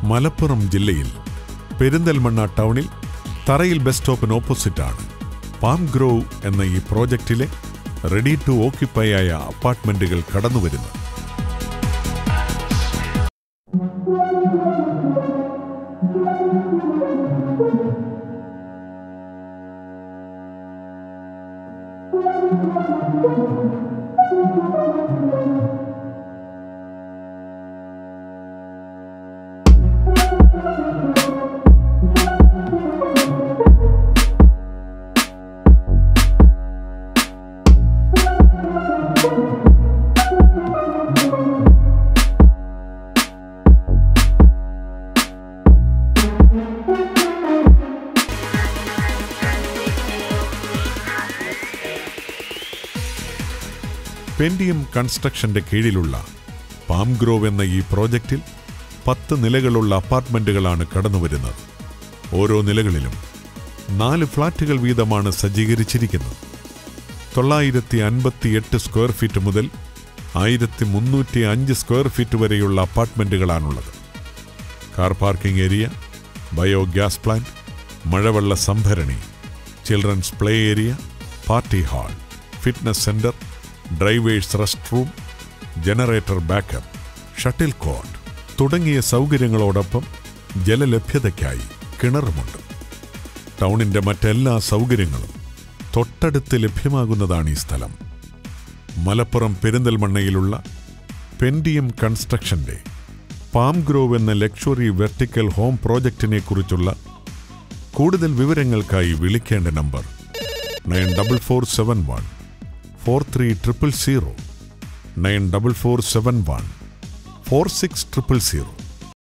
മലപ്പുറം ജില്ലയിൽ പെരിന്തൽമണ്ണ ടൗണിൽ തറയിൽ ബസ് സ്റ്റോപ്പിന് ഓപ്പോസിറ്റാണ് പാം ഗ്രോവ് എന്ന ഈ പ്രോജക്റ്റിലെ റെഡി ടു ഓക്യുപ്പൈ ആയ അപ്പാർട്ട്മെന്റുകൾ കടന്നുവരുന്നത് പെൻഡിയം കൺസ്ട്രക്ഷന്റെ കീഴിലുള്ള പാം ഗ്രോവ് എന്ന ഈ പ്രോജക്റ്റിൽ പത്ത് നിലകളുള്ള അപ്പാർട്ട്മെന്റുകളാണ് കടന്നുവരുന്നത് ഓരോ നിലകളിലും നാല് ഫ്ളാറ്റുകൾ വീതമാണ് സജ്ജീകരിച്ചിരിക്കുന്നത് തൊള്ളായിരത്തി അൻപത്തിയെട്ട് സ്ക്വയർ ഫീറ്റ് മുതൽ ആയിരത്തി മുന്നൂറ്റി അഞ്ച് സ്ക്വയർ ഫീറ്റ് വരെയുള്ള അപ്പാർട്ട്മെന്റുകളാണുള്ളത് car parking area biogas plant മഴവെള്ള സംഭരണി children's play area party hall fitness centre drivers rest room generator backup shuttle court തുടങ്ങിയ സൗകര്യങ്ങളോടൊപ്പം ജലലഭ്യതയ്ക്കായി കിണറുമുണ്ട് ടൗണിന്റെ മറ്റെല്ലാ സൗകര്യങ്ങളും തൊട്ടടുത്ത് ലഭ്യമാകുന്നതാണ് ഈ സ്ഥലം മലപ്പുറം പെരിന്തൽമണ്ണയിലുള്ള പെൻഡിയം കൺസ്ട്രക്ഷന്റെ പാം ഗ്രോവ് എന്ന ലക്ഷറി വെർട്ടിക്കൽ ഹോം പ്രോജക്റ്റിനെ കുറിച്ചുള്ള കൂടുതൽ വിവരങ്ങൾക്കായി വിളിക്കേണ്ട number nine double four seven one four three triple zero nine double four seven one four six triple zero